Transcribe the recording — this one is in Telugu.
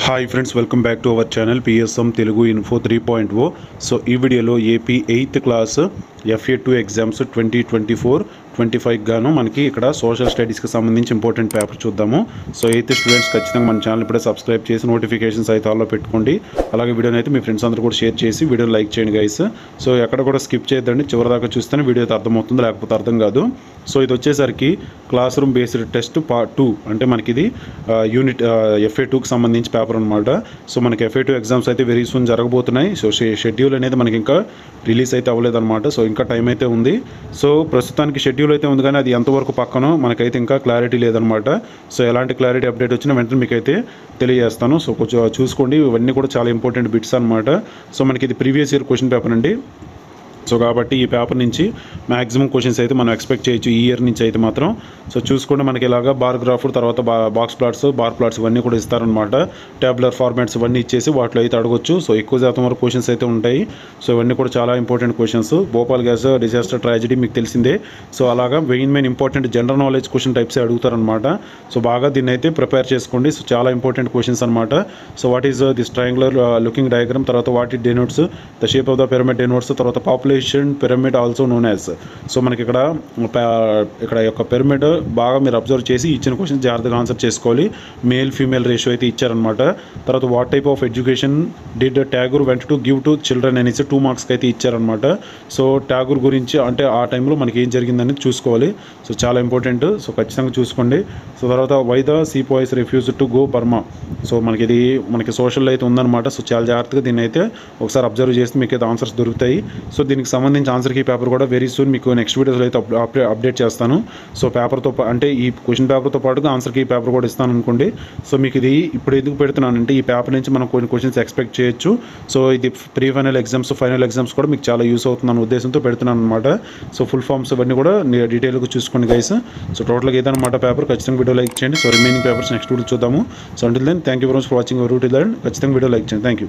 hi friends welcome back to our channel PSM Telugu info three point O so ఈ వీడియోలో AP eighth class FA two exams twenty twenty four twenty five గాను మనకి ఇక్కడ సోషల్ స్టడీస్కి సంబంధించి ఇంపార్టెంట్ పేపర్ చూద్దాము సో ఎయిత్ స్టూడెంట్స్ ఖచ్చితంగా మన ఛానల్ ఇప్పుడే సబ్స్క్రైబ్ చేసి నోటిఫికేషన్స్ అయితే ఆల్లో పెట్టుకోండి అలాగే వీడియోని అయితే మీ ఫ్రెండ్స్ అందరూ కూడా షేర్ చేసి వీడియోని లైక్ చేయండి గైస్ సో ఎక్కడ కూడా స్కిప్ చేయొద్దండి చివరి దాకా చూస్తేనే వీడియో అయితే అర్థమవుతుంది లేకపోతే అర్థం కాదు సో ఇది వచ్చేసరికి class room based test part two అంటే మనకి ఇది యూనిట్ ఎఫ్ఏ టూకి సంబంధించి పేపర్ అనమాట సో మనకి ఎఫ్ఏ టూ ఎగ్జామ్స్ అయితే వెరీ సూన్ జరగబోతున్నాయి సో షెడ్యూల్ అనేది మనకి ఇంకా రిలీజ్ అయితే అవ్వలేదు అనమాట సో ఇంకా టైం అయితే ఉంది సో ప్రస్తుతానికి షెడ్యూల్ అయితే ఉంది కానీ అది ఎంతవరకు పక్కనో మనకైతే ఇంకా క్లారిటీ లేదనమాట సో ఎలాంటి క్లారిటీ అప్డేట్ వచ్చినా వెంటనే మీకైతే తెలియజేస్తాను సో కొంచెం చూసుకోండి ఇవన్నీ కూడా చాలా ఇంపార్టెంట్ బిట్స్ అనమాట సో మనకి ఇది ప్రీవియస్ ఇయర్ క్వశ్చన్ పేపర్ అండి సో కాబట్టి ఈ పేపర్ నుంచి మ్యాక్సిమం క్వశ్చన్స్ అయితే మనం ఎక్స్పెక్ట్ చేయొచ్చు ఈ ఇయర్ నుంచి అయితే మాత్రం సో చూసుకుంటే మనకి ఇలాగా బార్ గ్రాఫ్ తర్వాత బా బాక్స్ ప్లాట్స్ బార్ ప్లాట్స్ ఇవన్నీ కూడా ఇస్తారనమాట ట్యాబ్లర్ ఫార్మాట్స్ ఇవన్నీ ఇచ్చేసి వాటిలో అయితే అడగొచ్చు సో ఎక్కువ శాతం వరకు క్వశ్చన్స్ అయితే ఉంటాయి సో ఇవన్నీ కూడా చాలా important questions Bhopal gas disaster tragedy మీకు తెలిసిందే సో అలాగా main main important general knowledge question types అడుగుతారనమాట సో బాగా దీన్ని అయితే ప్రిపేర్ చేసుకోండి సో చాలా ఇంపార్టెంట్ క్వశ్చన్స్ అనమాట so what is this triangular looking diagram తర్వాత what it denotes the shape of the pyramid denotes తర్వాత population pyramid also known as so మనకి ఇక్కడ ప- ఇక్కడ యొక్క పిరమిడ్ బాగా మీరు అబ్జర్వ్ చేసి ఇచ్చిన క్వశ్చన్ జాగ్రత్తగా ఆన్సర్ చేసుకోవాలి మేల్ ఫీమేల్ రేషియో అయితే ఇచ్చారనమాట తర్వాత what type of education did Tagore want to give to children అనేసి టూ మార్క్స్కి అయితే ఇచ్చారనమాట సో ట్యాగూర్ గురించి అంటే ఆ టైంలో మనకి ఏం జరిగిందని చూసుకోవాలి సో చాలా ఇంపార్టెంట్ సో ఖచ్చితంగా చూసుకోండి సో తర్వాత why the sea boys refuse to go Burma so మనకి ఇది మనకి సోషల్ అయితే ఉందన్నమాట సో చాలా జాగ్రత్తగా దీన్ని అయితే ఒకసారి అబ్జర్వ్ చేస్తే మీకు అయితే ఆన్సర్స్ దొరుకుతాయి సో దీనికి సంబంధించి ఆన్సర్ కీ పేపర్ కూడా వెరీ సూన్ మీకు నెక్స్ట్ వీడియోస్లో అయితే అప్- అప్- అప్డేట్ చేస్తాను సో పేపర్తో పా- అంటే ఈ క్వశ్చన్ పేపర్తో పాటుగా ఆన్సర్ కీ పేపర్ కూడా ఇస్తాను అనుకోండి సో మీకు ఇది ఇప్పుడు ఎందుకు పెడుతున్నానంటే ఈ పేపర్ నుంచి మనం కొన్ని క్వశ్చన్స్ ఎక్స్పెక్ట్ చేయొచ్చు సో ఇది pre final exams final exams కూడా మీకు చాలా యూస్ అవుతుందన్న ఉద్దేశంతో పెడుతున్నాను అనమాట సో ఫుల్ ఫామ్స్ ఇవన్నీ కూడా డీటెయిల్గా చూసుకోండి గైస్ సో టోటల్గా ఇదన్నమాట పేపర్ ఖచ్చితంగా వీడియో లైక్ చేయండి so remaining papers next video చూద్దాము so until then thank you very much for watching రూట్ దెన్ ఖచ్చితంగా వీడియో లైక్ చేయండి థ్యాంక్ యూ